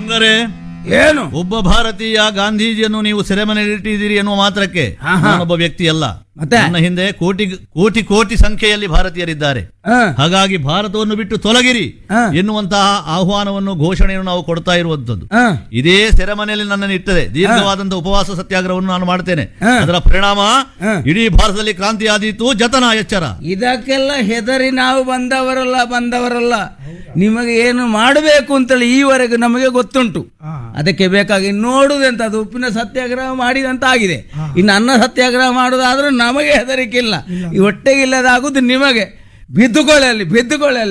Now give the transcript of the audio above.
ಹಂಗಾರೆ ಏನು ಒಬ್ಬ ಭಾರತೀಯ ಗಾಂಧೀಜಿಯನ್ನು ನೀವು ಸೆರೆಮನೆಯಲ್ಲಿಟ್ಟಿದ್ದೀರಿ ಎನ್ನುವ ಮಾತ್ರಕ್ಕೆ ಹಾ, ಹಾ. ನಾನೊಬ್ಬ ವ್ಯಕ್ತಿ ಅಲ್ಲ ಮತ್ತೆ? ನನ್ನ ಹಿಂದೆ ಕೋಟಿ ಕೋಟಿ ಕೋಟಿ ಸಂಖ್ಯೆಯಲ್ಲಿ ಭಾರತೀಯರಿದ್ದಾರೆ ಹ, ಹಾಗಾಗಿ ಭಾರತವನ್ನು ಬಿಟ್ಟು ತೊಲಗಿರಿ ಹಾ. ಎನ್ನುವಂತಹ ಆಹ್ವಾನವನ್ನು ಘೋಷಣೆಯನ್ನು ನಾವು ಕೊಡ್ತಾ ಇರುವಂತದ್ದು ಹ. ಇದೇ ಸೆರೆಮನೆಯಲ್ಲಿ ನನ್ನನ್ನು ಇಟ್ಟದೆ ದೀರ್ಘವಾದಂತಹ ಉಪವಾಸ ಸತ್ಯಾಗ್ರಹವನ್ನು ನಾನು ಮಾಡ್ತೇನೆ ಹಾ. ಅದರ ಪರಿಣಾಮ ಹಾ. ಇಡೀ ಭಾರತದಲ್ಲಿ ಕ್ರಾಂತಿ ಆದೀತು ಜತನ ಎಚ್ಚರ ಇದಕ್ಕೆಲ್ಲ ಹೆದರಿ ನಾವು ಬಂದವರಲ್ಲ ಬಂದವರಲ್ಲ ನಿಮಗೆ ಏನು ಮಾಡಬೇಕು ಅಂತೇಳಿ ಈವರೆಗೂ ನಮಗೆ ಗೊತ್ತುಂಟು ಅದಕ್ಕೆ ಬೇಕಾಗಿ ನೋಡುದಂತ ಅದು ಉಪ್ಪಿನ ಸತ್ಯಾಗ್ರಹ ಮಾಡಿದಂತ ಆಗಿದೆ ಇನ್ನು ಅನ್ನ ಸತ್ಯಾಗ್ರಹ ಮಾಡುದಾದ್ರೂ ನಮಗೆ ಹೆದರಿಕೆ ಇಲ್ಲ ಈ ಹೊಟ್ಟೆಗಿಲ್ಲದಾಗುದು ನಿಮಗೆ ಬಿದ್ದುಕೊಳ್ಳಿ ಅಲ್ಲಿ ಬಿದ್ದುಕೊಳ್ಳಿ ಅಲ್ಲಿ